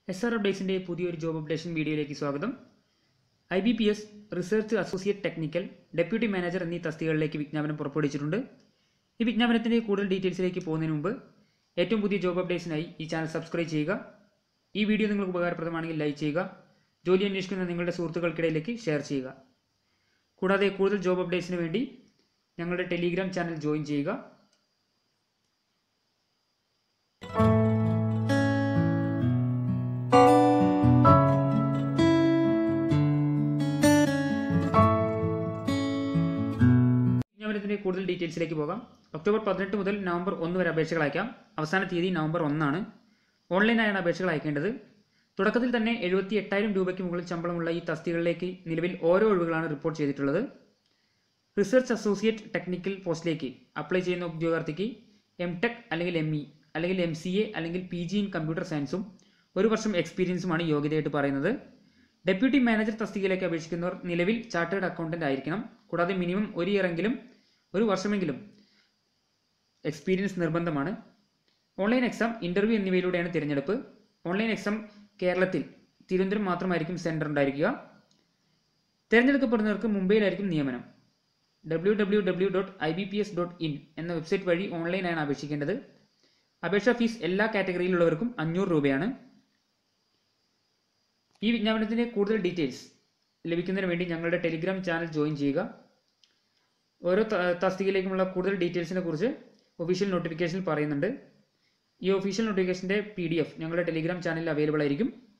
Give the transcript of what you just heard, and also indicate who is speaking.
Speaker 1: S R അപ്ഡേറ്റ്സിൻ്റെ പുതിയൊരു job updation വീഡിയോയിലേക്ക് സ്വാഗതം I B P S research associate technical deputy manager എന്നീ തസ്തികകളിലേക്ക് വിജ്ഞാപനം പുറപ്പെടുവിച്ചിട്ടുണ്ട് ഈ വിജ്ഞാപനത്തിൻ്റെ കൂടുതൽ ഡീറ്റെയിൽസിലേക്ക് പോകുന്നതിന് മുമ്പ് ഏറ്റവും പുതിയ ജോബ് അപ്ഡേറ്റ്സിനായി ഈ ചാനൽ സബ്സ്ക്രൈബ് ചെയ്യുക ഈ വീഡിയോ നിങ്ങൾക്ക് ഉപകാരപ്രദമാണെങ്കിൽ ലൈക്ക് ചെയ്യുക ജോലി അന്വേഷിക്കുന്ന നിങ്ങളുടെ സുഹൃത്തുക്കൾക്കിടയിലേക്ക് ഷെയർ ചെയ്യുക കൂടാതെ കൂടുതൽ ജോബ് അപ്ഡേറ്റ്സിന് വേണ്ടി ഞങ്ങളുടെ ടെലിഗ്രാം ചാനൽ ജോയിൻ ചെയ്യുക വിജ്ഞാപനത്തിന്റെ കൂടുതൽ ഡീറ്റെയിൽസിലേക്ക് പോകാം ഒക്ടോബർ പതിനെട്ട് മുതൽ നവംബർ ഒന്ന് വരെ അപേക്ഷകൾ അയക്കാം അവസാന തീയതി നവംബർ ഒന്നാണ് ഓൺലൈനായാണ് അപേക്ഷകൾ അയക്കേണ്ടത് തുടക്കത്തിൽ തന്നെ എഴുപത്തി എട്ടായിരം രൂപയ്ക്ക് മുകളിൽ ശമ്പളമുള്ള ഈ തസ്തികകളിലേക്ക് നിലവിൽ ഓരോ ഒഴിവുകളാണ് റിപ്പോർട്ട് ചെയ്തിട്ടുള്ളത് റിസർച്ച് അസോസിയേറ്റ് ടെക്നിക്കൽ പോസ്റ്റിലേക്ക് അപ്ലൈ ചെയ്യുന്ന ഉദ്യോഗാർത്ഥിക്ക് എം ടെക് അല്ലെങ്കിൽ എം ഇ അല്ലെങ്കിൽ എം സി എ അല്ലെങ്കിൽ പി ജി ഇൻ കമ്പ്യൂട്ടർ സയൻസും ഒരു വർഷം എക്സ്പീരിയൻസുമാണ് യോഗ്യതയായിട്ട് പറയുന്നത് ഡെപ്യൂട്ടി മാനേജർ തസ്തികയിലേക്ക് അപേക്ഷിക്കുന്നവർ നിലവിൽ ചാർട്ടേഡ് അക്കൗണ്ടന്റ് ആയിരിക്കണം കൂടാതെ മിനിമം ഒരു ഇയറെങ്കിലും ഒരു വർഷമെങ്കിലും എക്സ്പീരിയൻസ് നിർബന്ധമാണ് ഓൺലൈൻ എക്സാം ഇൻ്റർവ്യൂ എന്നിവയിലൂടെയാണ് തിരഞ്ഞെടുപ്പ് ഓൺലൈൻ എക്സാം കേരളത്തിൽ തിരുവനന്തപുരം മാത്രമായിരിക്കും സെൻറ്റർ ഉണ്ടായിരിക്കുക തിരഞ്ഞെടുക്കപ്പെടുന്നവർക്ക് മുംബൈയിലായിരിക്കും നിയമനം W W W dot I B P S dot in എന്ന വെബ്സൈറ്റ് വഴി ഓൺലൈനാണ് അപേക്ഷിക്കേണ്ടത് അപേക്ഷാ ഫീസ് എല്ലാ കാറ്റഗറിയിലുള്ളവർക്കും അഞ്ഞൂറ് രൂപയാണ് ഈ വിജ്ഞാപനത്തിൻ്റെ കൂടുതൽ ഡീറ്റെയിൽസ് ലഭിക്കുന്നതിന് വേണ്ടി ഞങ്ങളുടെ ടെലിഗ്രാം ചാനൽ ജോയിൻ ചെയ്യുക ഓരോ ത- തസ്തികയിലേക്കുമുള്ള കൂടുതൽ ഡീറ്റെയിൽസിനെ കുറിച്ച് ഒഫീഷ്യൽ നോട്ടിഫിക്കേഷനിൽ പറയുന്നുണ്ട് ഈ ഒഫീഷ്യൽ നോട്ടിഫിക്കേഷൻ്റെ പി ഡി എഫ് ഞങ്ങളുടെ ടെലിഗ്രാം ചാനലിൽ അവൈലബിൾ ആയിരിക്കും